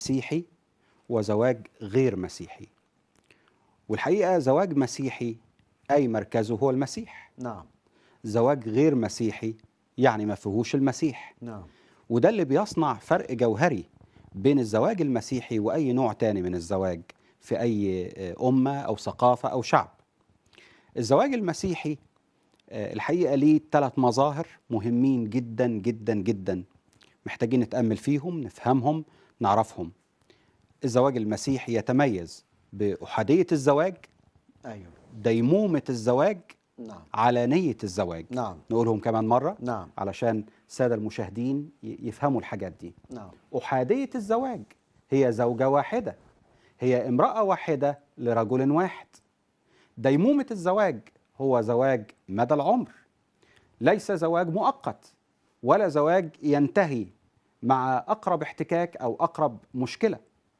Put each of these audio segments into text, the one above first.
مسيحي وزواج غير مسيحي والحقيقة زواج مسيحي أي مركزه هو المسيح نعم زواج غير مسيحي يعني ما فيهوش المسيح نعم وده اللي بيصنع فرق جوهري بين الزواج المسيحي وأي نوع تاني من الزواج في أي آه، أمة أو ثقافة أو شعب الزواج المسيحي آه، الحقيقة ليه ثلاث مظاهر مهمين جدا جدا جدا محتاجين نتأمل فيهم نفهمهم نعرفهم الزواج المسيحي يتميز بأحادية الزواج ايوه ديمومة الزواج نعم علانية الزواج نعم نقولهم كمان مرة نعم علشان السادة المشاهدين ي- يفهموا الحاجات دي نعم أحادية الزواج هي زوجة واحدة هي امرأة واحدة لرجل واحد ديمومة الزواج هو زواج مدى العمر ليس زواج مؤقت ولا زواج ينتهي مع أقرب احتكاك أو أقرب مشكلة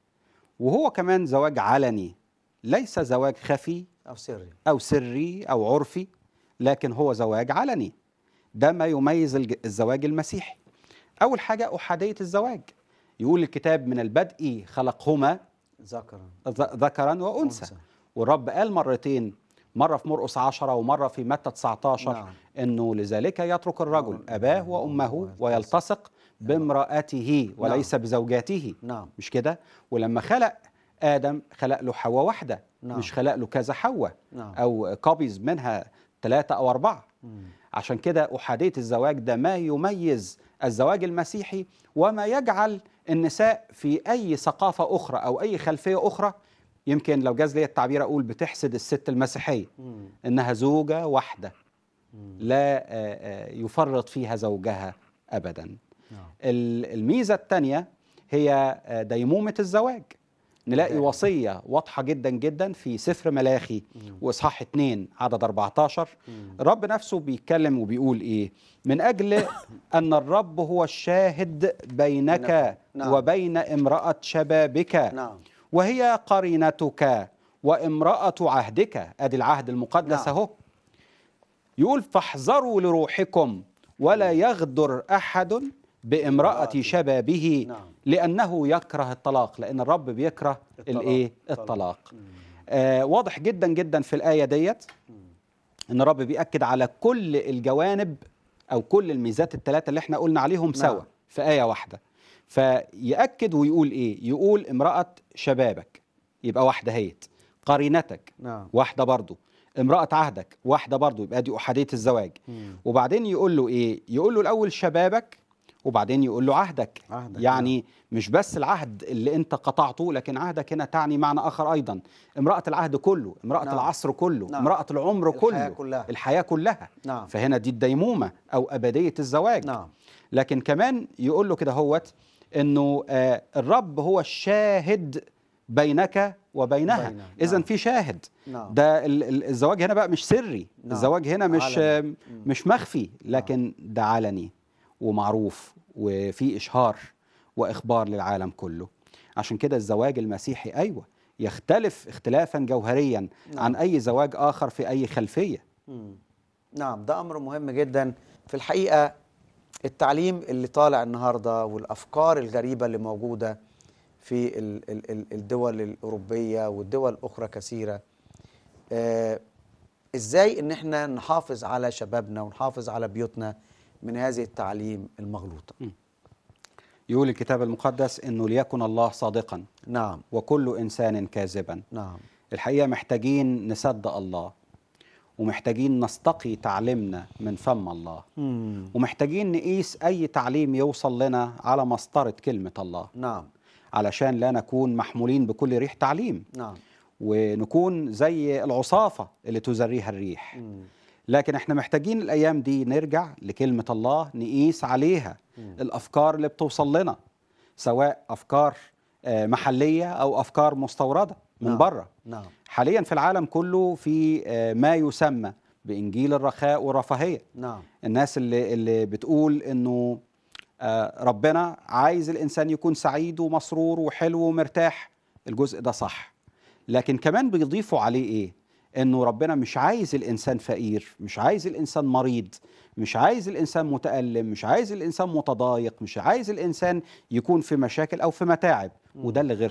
وهو كمان زواج علني ليس زواج خفي او سري أو سري أو عرفي لكن هو زواج علني ده ما يميز الج- الزواج المسيحي أول حاجة أحادية الزواج يقول الكتاب من البدء خلقهما ذكرا ذ- ذكرا وأنثى أنثى. والرب قال مرتين مرة في مرقس عشرة ومرة في متى 19 نعم. إنه لذلك يترك الرجل نعم. أباه وأمه ويلتصق بامرأته وليس بزوجاته نعم مش كده ولما خلق آدم خلق له حواء واحدة نعم. مش خلق له كذا حواء نعم أو كوبيز منها ثلاثة أو أربعة مم. عشان كده أحادية الزواج ده ما يميز الزواج المسيحي وما يجعل النساء في أي ثقافة أخرى أو أي خلفية أخرى يمكن لو جاز لي التعبير أقول بتحسد الست المسيحية مم. إنها زوجة واحدة مم. لا آه، آه، يفرط فيها زوجها أبدا نعم ال- الميزة الثانية هي آه، ديمومة الزواج نلاقي دائما. وصية واضحة جدا جدا في سفر ملاخي مم. وإصحاح 2 عدد 14 مم. الرب نفسه بيتكلم وبيقول ايه من اجل ان الرب هو الشاهد بينك نعم. وبين امراه شبابك نعم وهي قرينتك وامراه عهدك ادي العهد المقدس نعم. اهو يقول فاحذروا لروحكم ولا يغدر احد بامراه امرأة. شبابه نعم لانه يكره الطلاق لان الرب بيكره الطلاق. الايه الطلاق. الطلاق مم. آه واضح جدا جدا في الايه ديت مم. ان الرب بيأكد على كل الجوانب او كل الميزات الثلاثه اللي احنا قلنا عليهم سوا نعم. في ايه واحده فيأكد ويقول ايه يقول امرأة شبابك يبقى واحده هيت قرينتك نعم واحده برضو امرأة عهدك واحده برضو يبقى دي أحادية الزواج مم. وبعدين يقول له ايه يقول له الاول شبابك وبعدين يقول له عهدك عهدك يعني مش بس العهد اللي انت قطعته لكن عهدك هنا تعني معنى اخر ايضا امرأة العهد كله امرأة نعم. العصر كله نعم. امرأة العمر الحياة كله كلها. الحياة كلها نعم فهنا دي الديمومة او ابدية الزواج نعم لكن كمان يقول له كده هوت انه آه الرب هو الشاهد بينك وبينها بينها. اذا نعم. في شاهد نعم ده ال- ال- الزواج هنا بقى مش سري نعم. الزواج هنا مش علني. آه، مم. مش مخفي لكن ده علني ومعروف وفي اشهار واخبار للعالم كله عشان كده الزواج المسيحي ايوه يختلف اختلافا جوهريا نعم. عن اي زواج اخر في اي خلفيه مم. نعم ده امر مهم جدا في الحقيقه التعليم اللي طالع النهارده والافكار الغريبه اللي موجوده في ال- ال- ال- الدول الاوروبيه والدول اخرى كثيره آه ازاي ان احنا نحافظ على شبابنا ونحافظ على بيوتنا من هذه التعليم المغلوطه يقول الكتاب المقدس انه ليكن الله صادقا نعم وكل انسان كاذبا نعم الحقيقه محتاجين نصدق الله ومحتاجين نستقي تعليمنا من فم الله مم. ومحتاجين نقيس اي تعليم يوصل لنا على مسطره كلمه الله نعم علشان لا نكون محمولين بكل ريح تعليم نعم ونكون زي العصافه اللي تزريها الريح مم. لكن احنا محتاجين الايام دي نرجع لكلمه الله نقيس عليها مم. الافكار اللي بتوصل لنا سواء افكار آه، محليه او افكار مستورده من نعم. بره نعم حاليا في العالم كله في آه، ما يسمى بانجيل الرخاء والرفاهيه نعم الناس اللي اللي بتقول انه آه، ربنا عايز الانسان يكون سعيد ومسرور وحلو ومرتاح الجزء ده صح لكن كمان بيضيفوا عليه ايه انه ربنا مش عايز الانسان فقير مش عايز الانسان مريض مش عايز الانسان متالم مش عايز الانسان متضايق مش عايز الانسان يكون في مشاكل او في متاعب وده اللي غير